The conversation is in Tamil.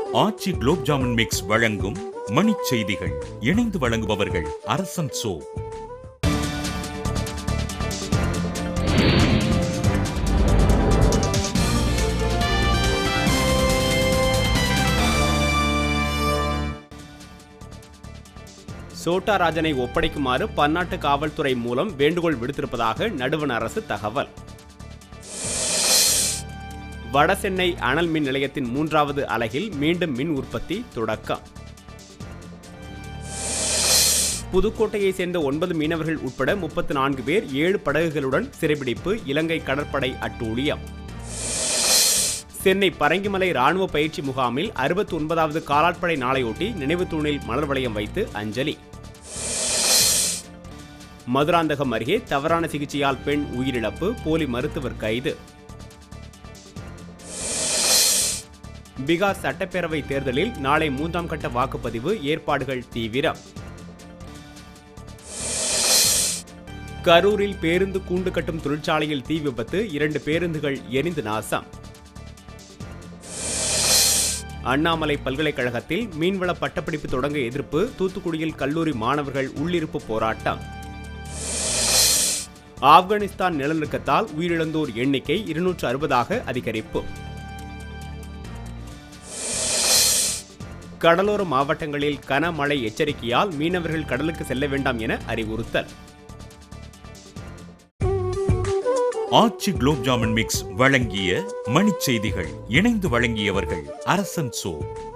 ஆச்சி குலோப் ஜாமுன் மிக்ஸ் வழங்கும் மணிச் செய்திகள் இணைந்து வழங்குபவர்கள் அரசன் சோ சோட்டா ராஜனை ஒப்படைக்குமாறு பன்னாட்டு காவல்துறை மூலம் வேண்டுகோள் விடுத்திருப்பதாக நடுவண் அரசு தகவல் வடசென்னை அனல் மின் நிலையத்தின் மூன்றாவது அலகில் மீண்டும் மின் உற்பத்தி தொடக்கம் புதுக்கோட்டையை சேர்ந்த ஒன்பது மீனவர்கள் உட்பட முப்பத்து நான்கு பேர் ஏழு படகுகளுடன் சிறைபிடிப்பு இலங்கை கடற்படை அட்டூழியம் சென்னை பரங்கிமலை ராணுவ பயிற்சி முகாமில் அறுபத்தி ஒன்பதாவது காலாட்படை நாளையொட்டி நினைவு தூணில் மலர் வளையம் வைத்து அஞ்சலி மதுராந்தகம் அருகே தவறான சிகிச்சையால் பெண் உயிரிழப்பு போலி மருத்துவர் கைது பீகார் சட்டப்பேரவை தேர்தலில் நாளை மூன்றாம் கட்ட வாக்குப்பதிவு ஏற்பாடுகள் தீவிரம் கரூரில் பேருந்து கூண்டு கட்டும் தொழிற்சாலையில் தீ விபத்து இரண்டு பேருந்துகள் எரிந்து நாசம் அண்ணாமலை பல்கலைக்கழகத்தில் மீன்வள பட்டப்படிப்பு தொடங்க எதிர்ப்பு தூத்துக்குடியில் கல்லூரி மாணவர்கள் உள்ளிருப்பு போராட்டம் ஆப்கானிஸ்தான் நிலநடுக்கத்தால் உயிரிழந்தோர் எண்ணிக்கை இருநூற்று அறுபதாக அதிகரிப்பு கடலோர மாவட்டங்களில் கனமழை எச்சரிக்கையால் மீனவர்கள் கடலுக்கு செல்ல வேண்டாம் என அறிவுறுத்தல் ஆச்சி குலோப் ஜாமுன் மிக்ஸ் வழங்கிய மணிச் செய்திகள் இணைந்து வழங்கியவர்கள் அரசன் சோ